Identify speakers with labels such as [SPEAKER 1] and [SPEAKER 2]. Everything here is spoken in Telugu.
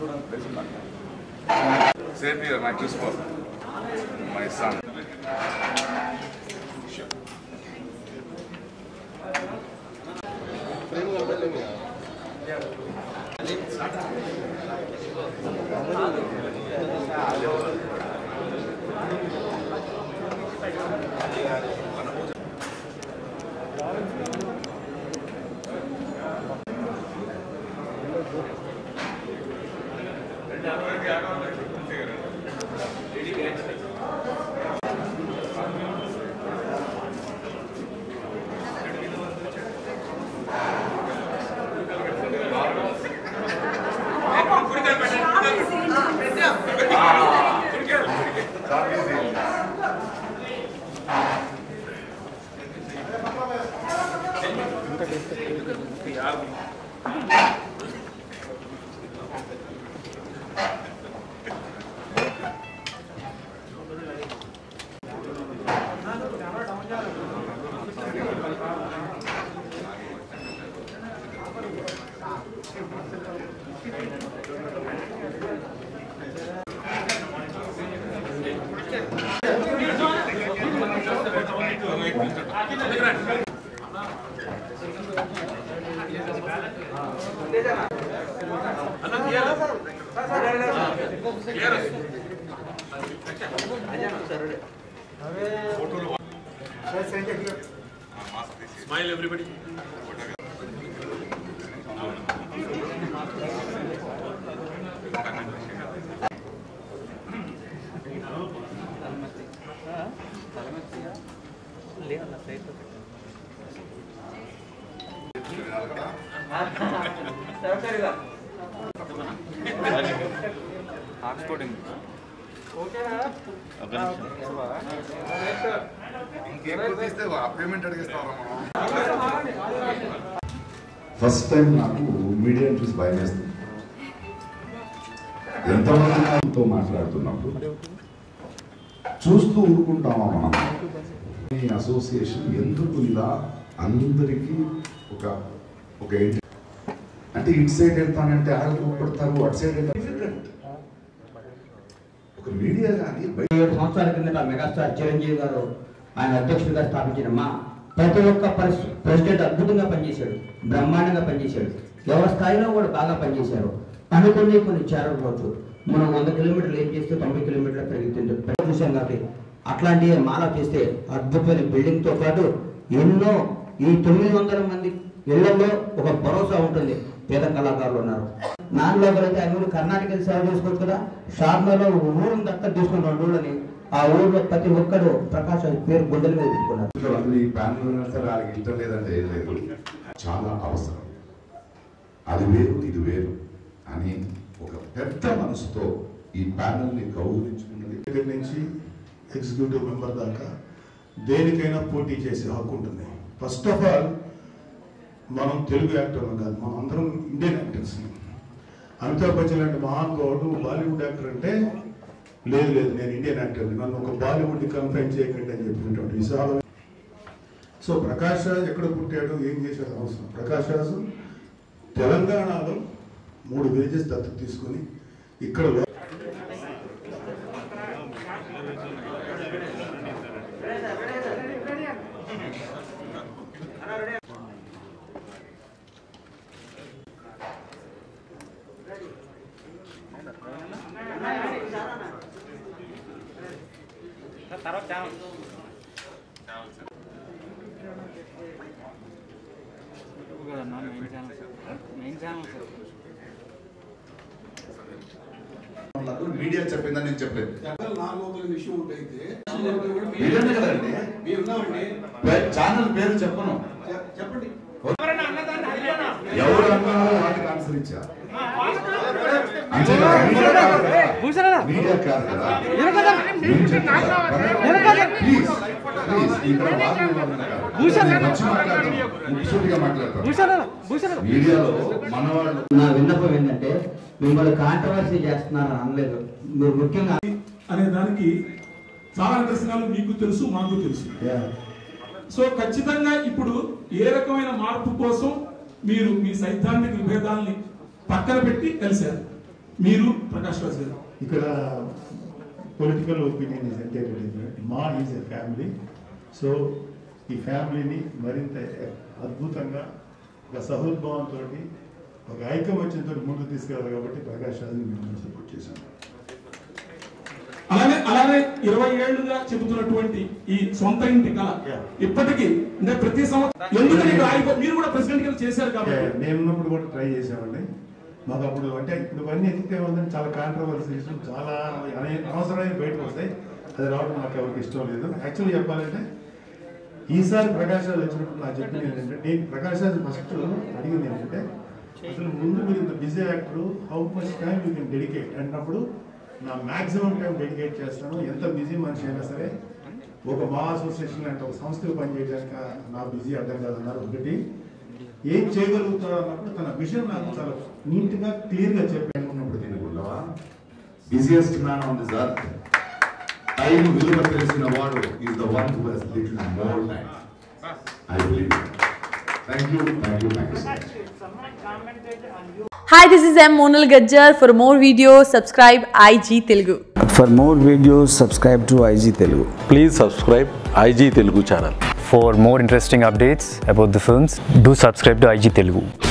[SPEAKER 1] కూర్చోడానికి ప్లేస్ ఉందా సేమ్ ఇయర్ నాకు చూసుకో మై సన్
[SPEAKER 2] Smile everybody.
[SPEAKER 1] ఇంకేం తీస్తే పేమెంట్ అడిగిస్తావా మనం
[SPEAKER 3] ఫస్ట్ టైం నాకు మీడియాని చూసి భయం వేస్తుంది ఎంతమందితో మాట్లాడుతున్నప్పుడు చూస్తూ ఊరుకుంటామా మనం ఈ అసోసియేషన్ ఎందుకు ఇలా అందరికీ ఒక ఒక ఏంటి అంటే ఇటు సైడ్ వెళ్తానంటే ఆడలు కొడతారు అటు సైడ్ వెళ్తారు ఒక మీడియా కానీ బయట
[SPEAKER 4] ఏడు సంవత్సరాల కిందట మెగాస్టార్ చిరంజీవి గారు ఆయన అధ్యక్షుడిగా స్థాపించిన మా ప్రతి ఒక్క పరిస్- ప్రెసిడెంట్ అద్భుతంగా పనిచేశాడు బ్రహ్మాండంగా పనిచేశాడు ఎవరి స్థాయిలో కూడా బాగా పనిచేశారు అనుకుని కొన్ని చేరకపోవచ్చు మనం వంద కిలోమీటర్లు ఏం చేస్తే తొంభై కిలోమీటర్లు పెరుగుతుంది చూసాం కాబట్టి అట్లాంటి మాలా చేస్తే అద్భుతమైన బిల్డింగ్ తో పాటు ఎన్నో ఈ తొమ్మిది వందల మంది ఇళ్లలో ఒక భరోసా ఉంటుంది పేద కళాకారులు ఉన్నారు నాన్ లోకల్ అయితే అన్ని కర్ణాటక వెళ్ళి సేవ చేసుకోవచ్చు కదా షార్మాలో ఒక ఊరు దక్క తీసుకుని రెండు ఊళ్ళని ఆ ఊర్లో ప్రతి ఒక్కరు ప్రకాష్ రాజ్ పేరు గుండెల మీద పెట్టుకున్నారు
[SPEAKER 3] అందరూ ఈ ప్యానల్ ఉన్నా సరే వాళ్ళకి ఇష్టం లేదంటే ఏం లేదు చాలా అవసరం అది వేరు ఇది వేరు అని ఒక పెద్ద మనసుతో ఈ ప్యానల్ని గౌరవించుకున్నది
[SPEAKER 5] దగ్గర నుంచి ఎగ్జిక్యూటివ్ మెంబర్ దాకా దేనికైనా పోటీ చేసే హక్కు ఉంటుంది ఫస్ట్ ఆఫ్ ఆల్ మనం తెలుగు యాక్టర్లు కాదు మనం అందరం ఇండియన్ యాక్టర్స్ అమితాబ్ బచ్చన్ లాంటి మహానుభావుడు బాలీవుడ్ యాక్టర్ అంటే లేదు లేదు నేను ఇండియన్ యాక్టర్ నన్ను ఒక బాలీవుడ్ కన్ఫైన్ చేయకండి అని చెప్పినటువంటి విశాల సో ప్రకాష్ రాజ్ ఎక్కడ పుట్టాడు ఏం చేశాడు అవసరం ప్రకాష్ రాజ్ తెలంగాణలో మూడు విలేజెస్ దత్తత తీసుకుని ఇక్కడ లో-
[SPEAKER 3] నాకు మీడియా చెప్పిందని నేను చెప్పలేదు
[SPEAKER 5] నాలుగు విషయం ఉంటైతే
[SPEAKER 3] మీడియానే కదండి
[SPEAKER 5] మీరు ఉన్నామండి
[SPEAKER 3] పే- ఛానల్ పేరు చెప్పను
[SPEAKER 5] చెప్పండి
[SPEAKER 3] ఎవరు అన్నారో వాటికి ఆన్సర్ ఇచ్చా అంతే కదా, మీడియా కాదు కదా. మీడియా కాదు కదా మీరు చెప్తారా? ప్లీజ్ ప్లీజ్ ఇక్కడ వాదన కాదు. నేను వచ్చి మాట్లాడతాను. ముక్కుసూటిగా మాట్లాడతాను మీడియాలో మనవాళ్ళు
[SPEAKER 4] నా విన్నపం ఏంటంటే మిమ్మల్ని కాంట్రవర్సీ చేస్తున్నారని అనలేదు మీరు ముఖ్యంగా
[SPEAKER 6] అనే దానికి చాలా నిదర్శనాలు మీకు తెలుసు మాకు తెలుసు సో ఖచ్చితంగా ఇప్పుడు ఏ రకమైన మార్పు కోసం మీరు మీ సైద్ధాంతిక విభేదాల్ని పక్కన పెట్టి కలిశారు మీరు ప్రకాష్ రాజ్ గారు
[SPEAKER 5] ఇక్కడ political opinion is entirely different MAA is a family so ఈ ఫ్యామిలీని మరింత అద్భుతంగా ఒక సహోద్భావంతో ఒక ఐకమత్యంతో ముందుకు తీసుకెళ్ళాలి కాబట్టి ప్రకాష్ రాజ్ని మేము సపోర్ట్ చేశాం
[SPEAKER 6] అలానే అలానే ఇరవై ఏళ్లుగా చెబుతున్నటువంటి ఈ సొంత ఇంటి కళ
[SPEAKER 5] Yeah.
[SPEAKER 6] ఇప్పటికీ అంటే ప్రతి సంవత్సరం ఎందుకని ఇక్కడ ఆగిపో మీరు కూడా ప్రెసిడెంట్ గా చేశారు కాబట్టి
[SPEAKER 5] నేను ఉన్నప్పుడు కూడా ట్రై చేసామండి మాకు అప్పుడు అంటే ఇప్పుడు ఇవన్నీ ఎక్కితే ఉందని చాలా కాంట్రవర్సీస్ చాలా అనే- అనవసరమైన బయటకు వస్తాయి అది రావడం నాకు ఎవరికి ఇష్టం లేదు యాక్చువల్లీ చెప్పాలంటే ఈసారి ప్రకాష్ రాజ్ వచ్చినప్పుడు నాకు చెప్పింది ఏంటంటే నేను ప్రకాష్ రాజ్ ఫస్ట్ అడిగింది ఏంటంటే అసలు ముందు మీరు ఇంత busy actor how much time you can dedicate అన్నప్పుడు నా మాక్సిమం టైం డెడికేట్ చేస్తాను ఎంత బిజీ మనిషి అయినా సరే ఒక మా అసోసియేషన్ అంటే ఒక సంస్థకు పనిచేయడానికి నా బిజీ అర్థం కాదన్నారు ఒకటి ఏం చేయగలుగుతారు అన్నప్పుడు తన విషయం నాకు చాలా నీట్ గా క్లియర్ గా చెప్పాను
[SPEAKER 3] ఉన్నప్పుడు తినకుండా busiest man on this earth time విలువ తెలిసిన వాడు is the one who has little more time I believe thank you thank you thank you so much
[SPEAKER 2] Hi, this is M. Monal Gajjar. For more videos, subscribe IG Telugu.
[SPEAKER 7] For more videos, subscribe to IG Telugu.
[SPEAKER 8] Please subscribe IG Telugu channel.
[SPEAKER 9] For more interesting updates about the films, do subscribe to IG Telugu.